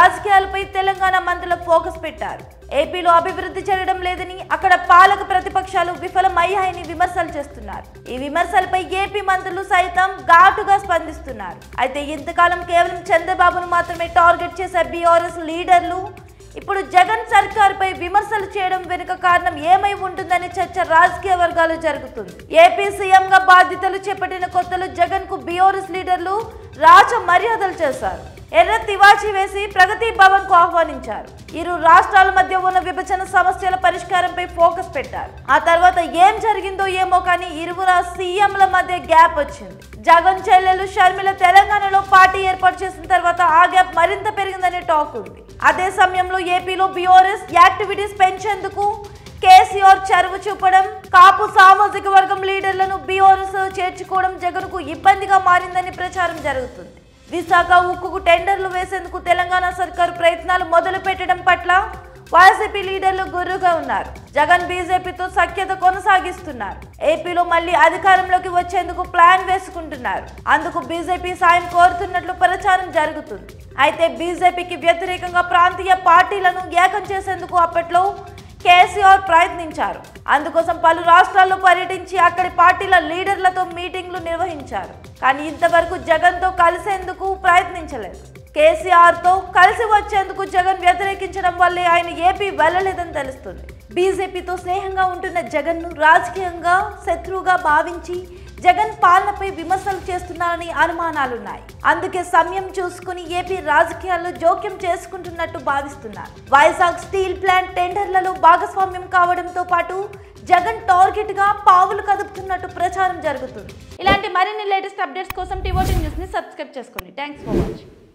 రాజకీయాలపై తెలంగాణ మంత్రులు ఫోకస్ పెట్టారు ఏపీలో అభివృద్ధి జరగడం లేదని అక్కడ పాలక ప్రతిపక్షాలు విఫలమయ్యాయని విమర్శలు చేస్తున్నారు ఈ విమర్శలపై ఏపీ మంత్రులు సైతం ఘాటుగా స్పందిస్తున్నారు అయితే ఇంతకాలం కేవలం చంద్రబాబును మాత్రమే టార్గెట్ చేసే బీఆర్ఎస్ లీడర్లు ఇప్పుడు జగన్ సర్కార్పై విమర్శలు చేయడం వెనుక కారణం ఏమై ఉంటుందనే చర్చ రాజకీయ వర్గాలు జరుగుతుంది ఏపీ సీఎంగా బాధ్యతలు చేపట్టిన కొత్తలో జగన్ కు బీఆర్ఎస్ లీడర్లు రాజ మర్యాదలు చేశారు ఎర్ర తివాచి వేసి ప్రగతి భవన్ కు ఆహ్వానించారు ఇరు రాష్ట్రాల మధ్య ఉన్న విభజన సమస్యల పరిష్కారంపై ఫోకస్ పెట్టారు ఆ తర్వాత ఏం జరిగిందో ఏమో కానీ ఇరువురు సీఎంల మధ్య గ్యాప్ వచ్చింది జగన్ చెల్లెలు షర్మిల తెలంగాణలో పార్టీ ఏర్పాటు చేసిన తర్వాత ఆ గ్యాప్ మరింత పెరిగిందనే టాక్ ఉంది అదే సమయంలో ఏపీలో బీఆర్ఎస్ యాక్టివిటీస్ పెంచేందుకు కేసీఆర్ చరువు చూపడం కాపు సామాజిక వర్గం లీడర్లను బీఆర్ఎస్ చేర్చుకోవడం జగన్ కు ఇబ్బందిగా మారిందని ప్రచారం జరుగుతుంది విశాఖ ఉక్కుకు టెండర్లు వేసేందుకు తెలంగాణ సర్కారు ప్రయత్నాలు మొదలు పెట్టడం పట్ల వైసీపీ లీడర్లు గుర్రుగా ఉన్నారు జగన్ బీజేపీతో సఖ్యత కొనసాగిస్తున్నారు ఏపీలో మళ్ళీ అధికారంలోకి వచ్చేందుకు ప్లాన్ వేసుకుంటున్నారు అందుకు బీజేపీ సాయం కోరుతున్నట్లు ప్రచారం జరుగుతుంది అయితే బీజేపీకి వ్యతిరేకంగా ప్రాంతీయ పార్టీలను ఏకం చేసేందుకు అప్పట్లో కేసీఆర్ ప్రయత్నించారు అందుకోసం పలు రాష్ట్రాల్లో పర్యటించి అక్కడి పార్టీల లీడర్లతో మీటింగ్లు నిర్వహించారు కానీ ఇంతవరకు జగన్తో కలిసేందుకు ప్రయత్నించలేదు కేసీఆర్ తో కలిసి వచ్చేందుకు జగన్ వ్యతిరేకించడం వల్లే ఆయన ఏపీ వెళ్ళలేదని తెలుస్తుంది బీజేపీతో స్నేహంగా ఉంటున్న జగన్ ను రాజకీయంగా శత్రువుగా భావించి జగన్ పాలనపై విమర్శలు చేస్తున్నారని అనుమానాలున్నాయి అందుకే సమయం చూసుకుని ఏపీ రాజకీయాల్లో జోక్యం చేసుకుంటున్నట్టు భావిస్తున్నారు వైజాగ్ స్టీల్ ప్లాంట్ టెండర్లలో భాగస్వామ్యం కావడంతో పాటు జగన్ టార్గెట్ గా పావులు కదుపుతున్నట్టు ప్రచారం జరుగుతుంది ఇలాంటి మరిన్ని లేటెస్ట్ అప్డేట్స్ కోసం టీవోటీ న్యూస్ ని సబ్స్క్రైబ్ చేసుకోండి థ్యాంక్స్ ఫర్ వాచింగ్